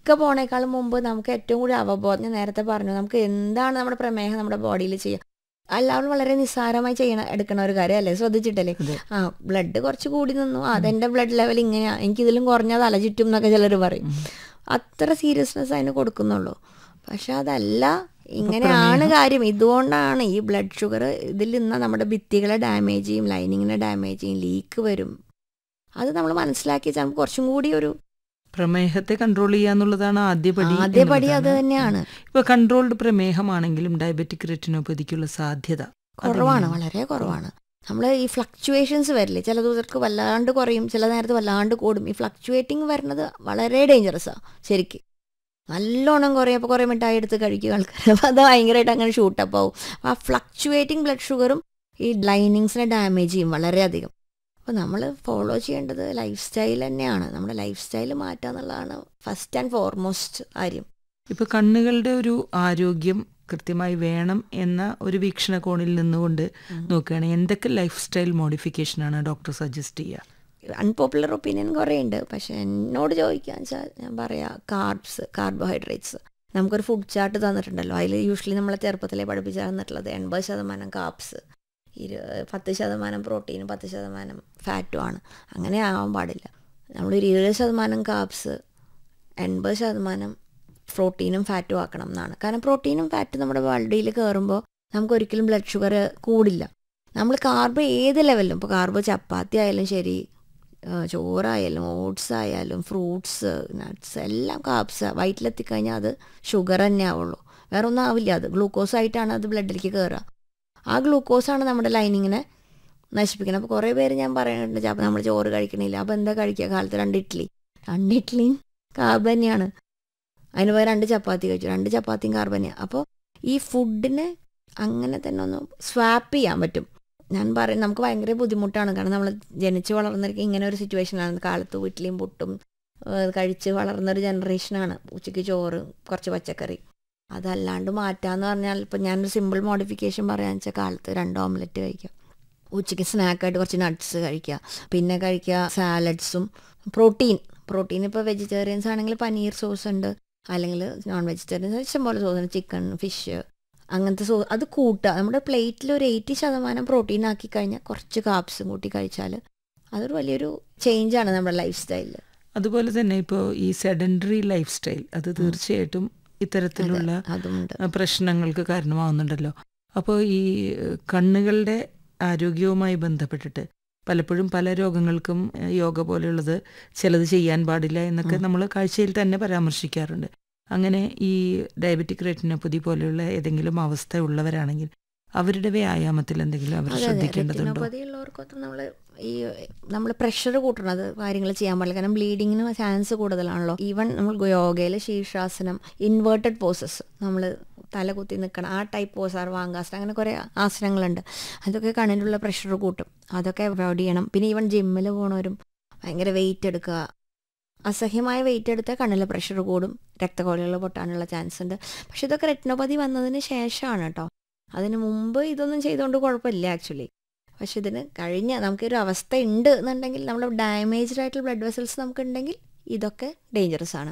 ഇതിലൊക്കെ പോണേക്കാളും മുമ്പ് നമുക്ക് ഏറ്റവും കൂടി അവബോധം ഞാൻ നേരത്തെ പറഞ്ഞു നമുക്ക് എന്താണ് നമ്മുടെ പ്രമേഹം നമ്മുടെ ബോഡിയിൽ ചെയ്യുക എല്ലാവരും വളരെ നിസ്സാരമായി ചെയ്യണ എടുക്കണ ഒരു കാര്യമല്ലേ ശ്രദ്ധിച്ചിട്ടല്ലേ അതെ. ആ ബ്ലഡ് കുറച്ച് കൂടി നിന്നു ആ, അതെന്റെ ബ്ലഡ് ലെവൽ ഇങ്ങനെയാ എനിക്ക് ഇതിലും കുറഞ്ഞ തല ചുറ്റും എന്നൊക്കെ ചിലർ പറയും അത്ര സീരിയസ്നെസ് അതിന് കൊടുക്കുന്നുള്ളൂ പക്ഷെ അതല്ല ഇങ്ങനെയാണ് കാര്യം ഇതുകൊണ്ടാണ് ഈ ബ്ലഡ് ഷുഗർ ഇതിൽ നിന്ന് നമ്മുടെ ഭിത്തികളെ ഡാമേജ് ചെയ്യും ലൈനിങ്ങിനെ ഡാമേജ് ചെയ്യും ലീക്ക് വരും അത് നമ്മൾ മനസ്സിലാക്കി നമുക്ക് കുറച്ചും കൂടി ഒരു പ്രമേഹത്തെ കൺട്രോൾ ചെയ്യുക ആദ്യപടി ആദ്യ പടി അത് എന്നുള്ളതാണ്. തന്നെയാണ് ഇപ്പൊ കൺട്രോൾഡ് പ്രമേഹമാണെങ്കിലും ഡയബറ്റിക് റെറ്റിനോപ്പതിക്കുള്ള സാധ്യത കുറവാണ് അതെങ്ങനെയാണ്? വളരെ കുറവാണ് നമ്മൾ ഈ ഫ്ലക്ച്വേഷൻസ് വരില്ലേ ചില ദിവസർക്ക് വല്ലാണ്ട് കുറയും ചില നേരത്ത് വല്ലാണ്ട് കൂടും ഈ ഫ്ലക്ച്വേറ്റിംഗ് വരുന്നത് വളരെ ഡേഞ്ചറസാണ് ശരിക്ക് നല്ലോണം കുറയും അപ്പോൾ കുറേ മിഠായി എടുത്ത് കഴിക്കും ആൾക്കാർ അപ്പോൾ അത് ഭയങ്കരമായിട്ട് അങ്ങനെ ഷൂട്ടപ്പ് ആവും ആ ഫ്ലക്ച്വേറ്റിംഗ് ബ്ലഡ് ഷുഗറും ഈ ലൈനിങ്സിനെ ഡാമേജ് ചെയ്യും വളരെയധികം അപ്പോൾ നമ്മൾ ഫോളോ ചെയ്യേണ്ടത് ലൈഫ് സ്റ്റൈൽ തന്നെയാണ് നമ്മുടെ ലൈഫ് സ്റ്റൈൽ മാറ്റുക എന്നുള്ളതാണ് ഫസ്റ്റ് ആൻഡ് ഫോർമോസ്റ്റ് കാര്യം ഇപ്പൊ കണ്ണുകളുടെ ഒരു ആരോഗ്യം കൃത്യമായി വേണം എന്ന ഒരു വീക്ഷണകോണിൽ നിന്നുകൊണ്ട് നോക്കുകയാണെങ്കിൽ എന്തൊക്കെ ലൈഫ് സ്റ്റൈൽ മോഡിഫിക്കേഷൻ ആണ് ഡോക്ടർ സജസ്റ്റ് ചെയ്യുക അൺപോപ്പുലർ ഒപ്പീനിയൻ കുറേ ഉണ്ട് പക്ഷെ എന്നോട് ചോദിക്കാന്ന് വെച്ചാൽ ഞാൻ പറയാം കാർബ്സ് കാർബോഹൈഡ്രേറ്റ്സ് നമുക്കൊരു ഫുഡ് ചാർട്ട് തന്നിട്ടുണ്ടല്ലോ അതിൽ യൂഷ്വലി നമ്മളെ ചെറുപ്പത്തിലെ പഠിപ്പിച്ച് തന്നിട്ടുള്ളത് എൺപത് ശതമാനം കാപ്സ് ഇരു പത്ത് ശതമാനം പ്രോട്ടീനും പത്ത് ശതമാനം ഫാറ്റും ആണ് അങ്ങനെ ആവാൻ പാടില്ല നമ്മൾ ഒരു ഇരുപത് ശതമാനം കാപ്സ് എൺപത് ശതമാനം പ്രോട്ടീനും ഫാറ്റും ആക്കണം എന്നാണ് കാരണം പ്രോട്ടീനും ഫാറ്റും നമ്മുടെ ബോഡിയിൽ കയറുമ്പോൾ നമുക്ക് ഒരിക്കലും ബ്ലഡ് ഷുഗർ കൂടില്ല നമ്മൾ കാർബ് ഏത് ലെവലിലും ഇപ്പോൾ കാർബ് ചപ്പാത്തി ആയാലും ശരി ആ, ചോറായാലും ഓട്സ് ആയാലും ഫ്രൂട്ട്സ് നട്ട്സ് എല്ലാം കാപ്സ് വയറ്റിലെത്തിക്കഴിഞ്ഞാൽ അത് ഷുഗർ തന്നെ ആവുള്ളൂ വേറെ ഒന്നും ആവില്ല അത് ഗ്ലൂക്കോസ് ആയിട്ടാണ് അത് ബ്ലഡിലേക്ക് കയറുക ആ ഗ്ലൂക്കോസാണ് നമ്മുടെ ലൈനിങ്ങിനെ നശിപ്പിക്കുന്നത് അപ്പോൾ കുറേ പേര് ഞാൻ പറയുന്നുണ്ട് അപ്പോൾ നമ്മൾ ചോറ് കഴിക്കണില്ല അപ്പോൾ എന്താ കഴിക്കുക കാലത്ത് രണ്ട് ഇഡ്ഡലി രണ്ട് ഇഡ്ഡലിയും കാർബ് തന്നെയാണ് അതിന് പകരം രണ്ട് ചപ്പാത്തി കഴിച്ചു രണ്ട് ചപ്പാത്തിയും കാർബ് തന്നെയാണ് അപ്പോൾ ഈ ഫുഡിനെ അങ്ങനെ തന്നെ ഒന്ന് സ്വാപ്പ് ചെയ്യാൻ പറ്റും ഞാൻ പറയും നമുക്ക് ഭയങ്കര ബുദ്ധിമുട്ടാണ് കാരണം നമ്മൾ ജനിച്ച് വളർന്നിരിക്കുക ഇങ്ങനെ ഒരു സിറ്റുവേഷനാണ് കാലത്ത് വീട്ടിലെയും പുട്ടും ഏഹ് കഴിച്ച് വളർന്നൊരു ജനറേഷനാണ് ഉച്ചയ്ക്ക് ചോറ് കുറച്ച് പച്ചക്കറി അതല്ലാണ്ട് മാറ്റാന്ന് പറഞ്ഞാൽ ഇപ്പം ഞാനൊരു സിമ്പിൾ മോഡിഫിക്കേഷൻ പറയാന്ന് വെച്ചാൽ കാലത്ത് രണ്ട് ഓംലെറ്റ് കഴിക്കാം ഉച്ചയ്ക്ക് സ്നാക്കായിട്ട് കുറച്ച് നട്ട്സ് കഴിക്കുക പിന്നെ കഴിക്കുക സാലഡ്സും പ്രോട്ടീൻ പ്രോട്ടീൻ ഇപ്പോൾ വെജിറ്റേറിയൻസ് ആണെങ്കിൽ പനീർ സോസ് ഉണ്ട് അല്ലെങ്കിൽ നോൺ വെജിറ്റേറിയൻസ് ഇഷ്ടംപോലെ സോസ് ഉണ്ട് ചിക്കൻ ഫിഷ് അങ്ങനത്തെ സോ അത് കൂട്ടുക നമ്മുടെ പ്ലേറ്റിൽ ഒരു എയ്റ്റി ശതമാനം പ്രോട്ടീൻ ആക്കി കഴിഞ്ഞാൽ കുറച്ച് കാപ്സും കൂട്ടി കഴിച്ചാൽ അതൊരു വലിയൊരു ചേഞ്ചാണ് നമ്മുടെ ലൈഫ് സ്റ്റൈലിൽ അതുപോലെ തന്നെ ഇപ്പോൾ ഈ സെഡൻഡറി ലൈഫ് സ്റ്റൈൽ അത് തീർച്ചയായിട്ടും ഇത്തരത്തിലുള്ള അതുമുണ്ട് ആ, പ്രശ്നങ്ങൾക്ക് കാരണമാവുന്നുണ്ടല്ലോ അപ്പോൾ ഈ ഏഹ്, കണ്ണുകളുടെ ആരോഗ്യവുമായി ബന്ധപ്പെട്ടിട്ട് പലപ്പോഴും പല രോഗങ്ങൾക്കും ഏഹ്, യോഗ പോലെയുള്ളത് ചിലത് ചെയ്യാൻ പാടില്ല എന്നൊക്കെ നമ്മൾ കാഴ്ചയിൽ തന്നെ പരാമർശിക്കാറുണ്ട് അങ്ങനെ ഈ ഡയബറ്റിക് റെറ്റിനോപ്പതി പോലെയുള്ള ഏതെങ്കിലും അവസ്ഥ ഉള്ളവരാണെങ്കിൽ അവരുടെ വ്യായാമത്തിൽ എന്തെങ്കിലും അവർ ശ്രദ്ധിക്കേണ്ടതുണ്ടോ റെറ്റിനോപ്പതി ഉള്ളവർക്കൊക്കെ നമ്മൾ ഈ നമ്മൾ പ്രഷർ കൂട്ടണത് കാര്യങ്ങൾ ചെയ്യാൻ പാടില്ല കാരണം ബ്ലീഡിങ്ങിന് ചാൻസ് കൂടുതലാണല്ലോ ഈവൻ നമ്മൾ യോഗയിൽ ശീർഷാസനം ഇൻവേർട്ടഡ് പോസസ് നമ്മൾ തല കുത്തി നിൽക്കണം ആ ടൈപ്പ് പോസ് സർവാംഗാസനം അങ്ങനെ കുറേ ആസനങ്ങളുണ്ട് അതൊക്കെ കണ്ണിലുള്ള പ്രഷർ കൂട്ടും അതൊക്കെ അവോയ്ഡ് ചെയ്യണം പിന്നെ ഈവൻ ജിമ്മിൽ പോണവരും ഭയങ്കര വെയിറ്റ് എടുക്കുക അസഹ്യമായ വെയിറ്റ് എടുത്താൽ കണ്ണിലെ പ്രഷർ കൂടും രക്തകോളികൾ പൊട്ടാനുള്ള ചാൻസ് ഉണ്ട് പക്ഷെ ഇതൊക്കെ റെറ്റിനോപ്പതി വന്നതിന് ശേഷമാണ് കേട്ടോ അതിന് മുമ്പ് ഇതൊന്നും ചെയ്തുകൊണ്ട് കുഴപ്പമില്ല ആക്ച്വലി പക്ഷെ ഇതിന് കഴിഞ്ഞ നമുക്കൊരു അവസ്ഥ ഉണ്ട് എന്നുണ്ടെങ്കിൽ നമ്മൾ ഡാമേജ്ഡ് ആയിട്ടുള്ള ബ്ലഡ് വെസൽസ് നമുക്കുണ്ടെങ്കിൽ ഇതൊക്കെ ഡേഞ്ചറസ് ആണ്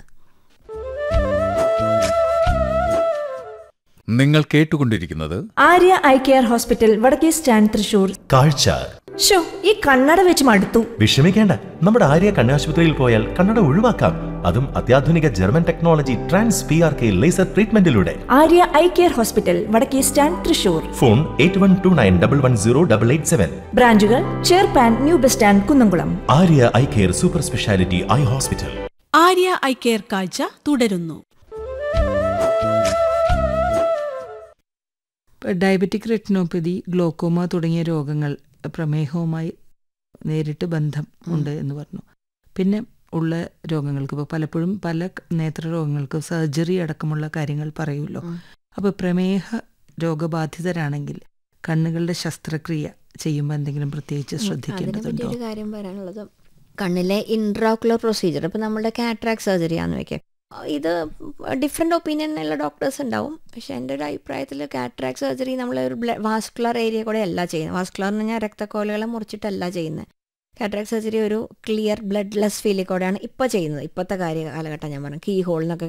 നിങ്ങൾ കേട്ടുകൊണ്ടിരിക്കുന്നത് ആര്യ ഐ കെയർ ഹോസ്പിറ്റൽ വടക്കേ സ്റ്റാൻഡ് തൃശൂർ കാഴ്ച ഷോ ഈ കണ്ണട വെച്ച് മടുത്തു വിഷമിക്കേണ്ട നമ്മുടെ ആര്യ കണ്ണാശുപത്രിയിൽ പോയാൽ കണ്ണട ഒഴിവാക്കാം അതും അത്യാധുനിക German technology trans P R K laser ട്രീറ്റ്മെന്റിലൂടെ ആര്യ ഐ കെയർ ഹോസ്പിറ്റൽ വടക്കേ stand Thrissur phone eight one two nine double one zero double eight seven ബ്രാഞ്ചുകൾ ചേർപ്പാൻ new bus stand Kunnamkulam Arya eye care super speciality eye hospital Arya eye care കാഴ്ച തുടരുന്നു ഇപ്പോൾ diabetic retinopathy glaucoma തുടങ്ങിയ രോഗങ്ങൾ പ്രമേഹവുമായി നേരിട്ട് ബന്ധം ഉണ്ട് എന്ന് പറഞ്ഞു പിന്നെ ഉള്ള രോഗങ്ങൾക്ക് ഇപ്പോൾ പലപ്പോഴും പല നേത്ര രോഗങ്ങൾക്ക് സർജറി അടക്കമുള്ള കാര്യങ്ങൾ പറയുമല്ലോ അപ്പോൾ പ്രമേഹ രോഗബാധിതരാണെങ്കിൽ കണ്ണുകളുടെ ശസ്ത്രക്രിയ ചെയ്യുമ്പോൾ എന്തെങ്കിലും പ്രത്യേകിച്ച് അതിനെ പറ്റി ശ്രദ്ധിക്കേണ്ടതുണ്ടോ ഒരു കാര്യം പറയാനുള്ളത് കണ്ണിലെ ഇൻട്രാക്കുലർ പ്രൊസീജിയർ ഇപ്പം നമ്മുടെ കാട്രാക്ട് സർജറി ആണെന്ന് വെക്കാം ഇത് ഡിഫറെൻ്റ് ഒപ്പീനിയൻ ഉള്ള ഡോക്ടേഴ്സ് ഉണ്ടാവും പക്ഷെ എൻ്റെ ഒരു അഭിപ്രായത്തിൽ കാട്രാക്ട് സർജറി നമ്മൾ ഒരു വാസ്കുലർ ഏരിയ കൂടെ അല്ല ചെയ്യുന്നത് വാസ്കുലർ എന്ന് പറഞ്ഞാൽ രക്തക്കോലുകളെ മുറിച്ചിട്ടല്ല ചെയ്യുന്നത് കാട്രാക്ട് സർജറി ഒരു ക്ലിയർ ബ്ലഡ് ലെസ് ഫീലിൽ കൂടെയാണ് ഇപ്പോൾ ചെയ്യുന്നത് ഇപ്പോഴത്തെ കാര്യ കാലഘട്ടം ഞാൻ പറഞ്ഞു കീ ഹോൾ എന്നൊക്കെ